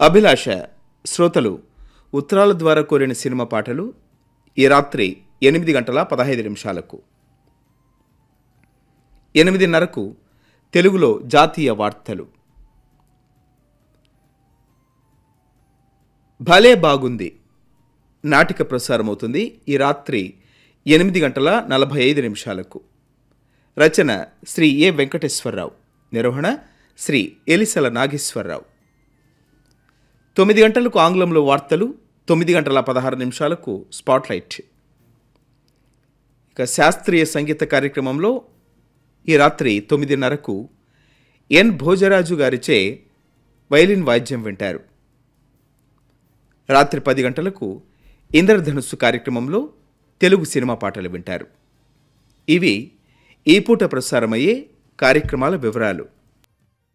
అభిలాష శ్రోతలు ఉత్తరాల ద్వారా కోరిన సినిమా పాటలు ఈ రాత్రి ఎనిమిది గంటల పదహైదు నిమిషాలకు ఎనిమిదిన్నరకు తెలుగులో జాతీయ వార్తలు భలే బాగుంది నాటిక ప్రసారమవుతుంది ఈ రాత్రి ఎనిమిది గంటల నలభై ఐదు నిమిషాలకు రచన శ్రీ ఏ వెంకటేశ్వరరావు నిర్వహణ శ్రీ ఎలిసల నాగేశ్వరరావు తొమ్మిది గంటలకు ఆంగ్లంలో వార్తలు తొమ్మిది గంటల పదహారు నిమిషాలకు స్పాట్లైట్ ఇక శాస్త్రీయ సంగీత కార్యక్రమంలో ఈ రాత్రి తొమ్మిదిన్నరకు ఎన్ భోజరాజు గారిచే వైలిన్ వాయిద్యం వింటారు రాత్రి పది గంటలకు ఇంద్రధనుస్సు కార్యక్రమంలో తెలుగు సినిమా పాటలు వింటారు ఇవి ఈ పూట ప్రసారమయ్యే కార్యక్రమాల వివరాలు